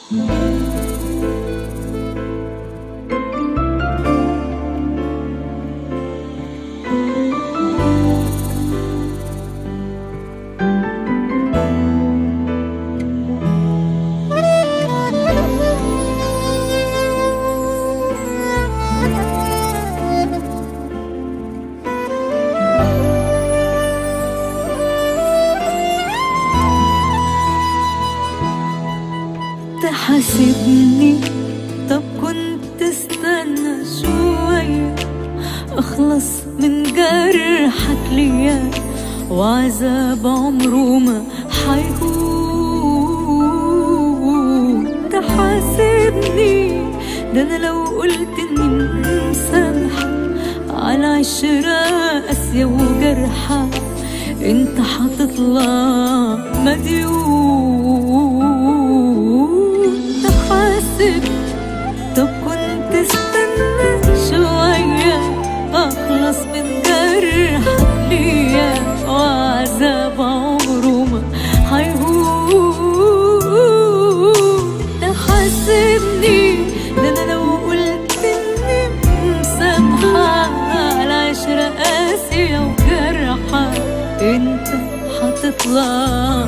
تحاسبني طب كنت استنى شوية اخلص من جرحك ليا وعذاب عمره ما حيهون تحاسبني ده انا لو قلت اني مسامحة على عشرة قاسية وجرحة انت هتطلع مديون تحاسب طب كنت استنى شوية اخلص من جرحك ليا وعذاب عمره ما هيهون تحاسبني ده انا لو قلت اني مسامحة على عشرة قاسية وجرحة انت هتطلع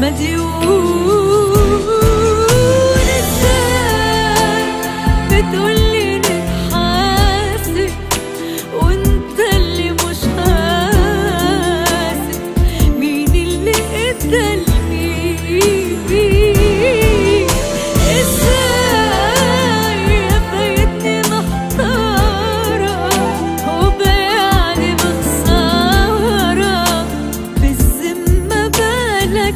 مديون ازاي بتقولي نتحاسب وانت اللي مش حاسب مين اللي ادى لمين ازاي فايتني محتارة وبيعني بخسارة بالذمة بالك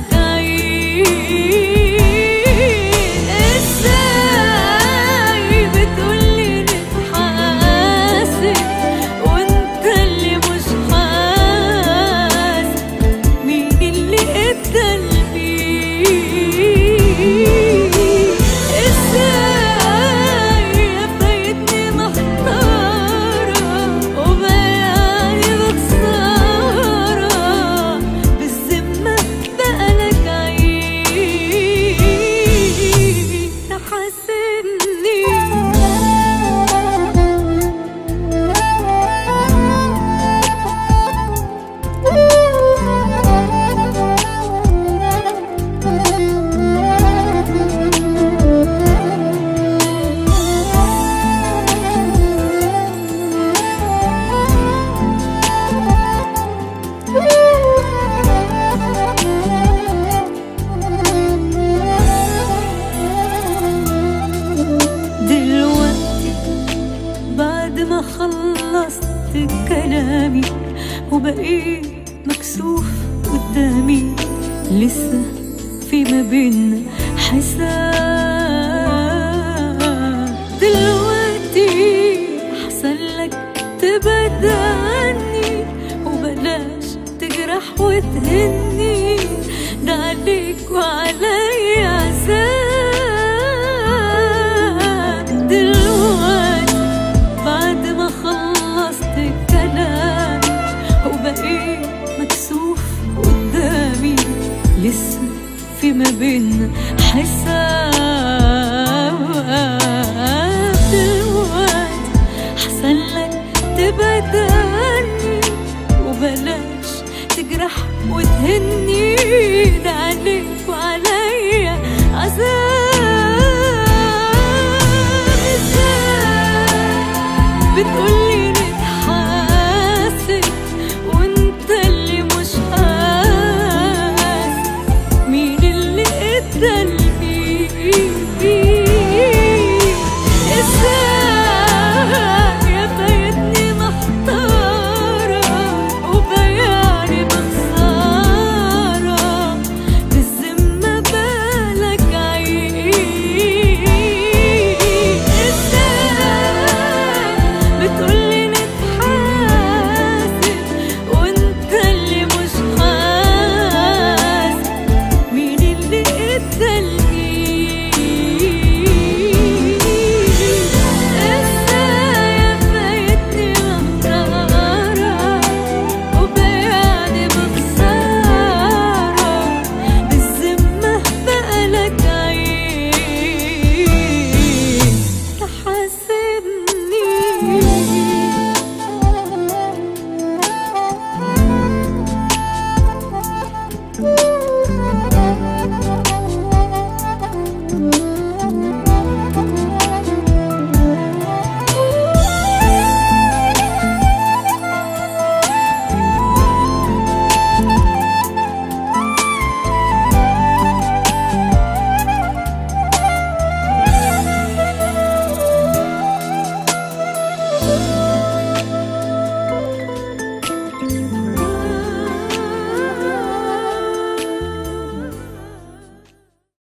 عين ازاي بتقولي نتحاسب وانت اللي مش حاسب مين اللي ادى لمين ازاي فايتني محتارة وبيعني بخسارة بالذمة بقالك عيد تحاسبني دلوقتي بعد ما خلصت كلامي وبقيت مكسوف قدامي لسه في ما بينا حساب دلوقتي احسن لك تبعد عني وبلاش تجرح وتهني ده عليك وعليا عذاب دلوقتي بعد ما خلصت كلام وبقيت مكسوف قدامي لسه في ما بينا حساب دلوقتي احسن لك تبعد عني وبلاش تجرح وتهني